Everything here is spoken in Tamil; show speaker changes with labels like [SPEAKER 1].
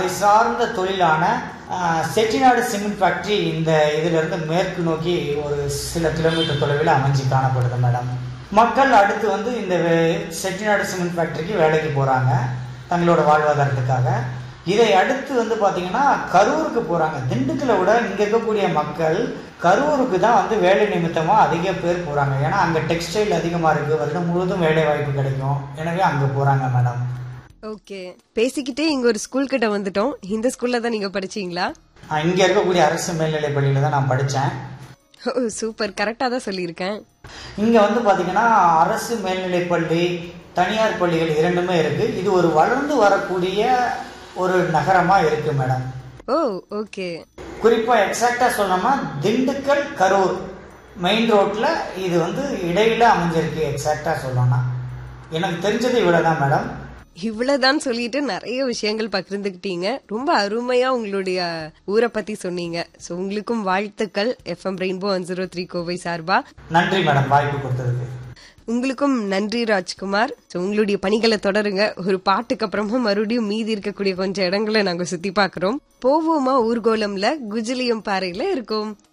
[SPEAKER 1] சார்ந்த தொழிலான ஆஹ், செட்டிநாடு சிமெண்ட் ஃபேக்டரி இந்த இதிலிருந்து மேற்கு நோக்கி ஒரு சில கிலோமீட்டர் தொலைவில் அமைஞ்சு காணப்படுது மேடம் மக்கள் அடுத்து வந்து இந்த வே- செட்டிநாடு சிமெண்ட் ஃபேக்டரிக்கு வேலைக்கு போகிறாங்க தங்களோட வாழ்வாதாரத்துக்காக இதை அடுத்து வந்து பார்த்தீங்கன்னா கரூருக்கு போகிறாங்க திண்டுக்கலை விட இங்கே இருக்கக்கூடிய மக்கள் கரூருக்கு தான் வந்து வேலை நிமித்தமாக அதிக பேர் போகிறாங்க ஏன்னா அங்கே டெக்ஸ்டைல் அதிகமாக இருக்குது வருடம் முழுவதும் வேலை வாய்ப்பு கிடைக்கும் எனவே அங்கே போகிறாங்க மேடம்
[SPEAKER 2] ஓகே பேசிக்கிட்டே இங்க ஒரு ஸ்கூல் கிட்ட வந்துட்டோம் இந்த ஸ்கூல்ல தான் நீங்க படிச்சீங்களா
[SPEAKER 1] இங்கே இருக்கக்கூடிய அரசு மேல்நிலைப் பள்ளியில் தான் நான் படித்தேன்
[SPEAKER 2] ஓ சூப்பர் கரெக்டா தான் சொல்லியிருக்கேன்
[SPEAKER 1] இங்கே வந்து பார்த்தீங்கன்னா அரசு மேல்நிலைப் பள்ளி தனியார் பள்ளிகள் இரண்டுமே இருக்குது இது ஒரு வளர்ந்து வரக்கூடிய ஒரு நகரமாக இருக்குது மேடம்
[SPEAKER 2] ஓ ஓகே
[SPEAKER 1] குறிப்பாக எக்ஸாக்டாக சொல்லணும்னா திண்டுக்கல் கரூர் மெயின் ரோட்டில் இது வந்து இடையில அமைஞ்சிருக்கு எக்ஸாக்டாக சொல்லணும்னா எனக்கு தெரிஞ்சது இவ்வளோ தான் மேடம்
[SPEAKER 2] இவ்வளவுதான் சொல்லிட்டு நிறைய விஷயங்கள் பகிர்ந்துக்கிட்டீங்க ரொம்ப அருமையா உங்களுடைய ஊரை பத்தி சொன்னீங்க சோ உங்களுக்கும் வாழ்த்துக்கள் FM rainbow one zero three Kovai சார்பா
[SPEAKER 1] நன்றி மேடம் வாய்ப்பு கொடுத்ததுக்கு
[SPEAKER 2] உங்களுக்கும் நன்றி ராஜ்குமார் So, உங்களுடைய பணிகளை தொடருங்க ஒரு பாட்டுக்கு அப்புறமா மறுபடியும் மீதி இருக்கக்கூடிய கொஞ்சம் இடங்களை நாங்க சுத்தி பார்க்கிறோம் போவோமா ஊர்கோலம்ல குஜிலியம் பாறையில இருக்கோம்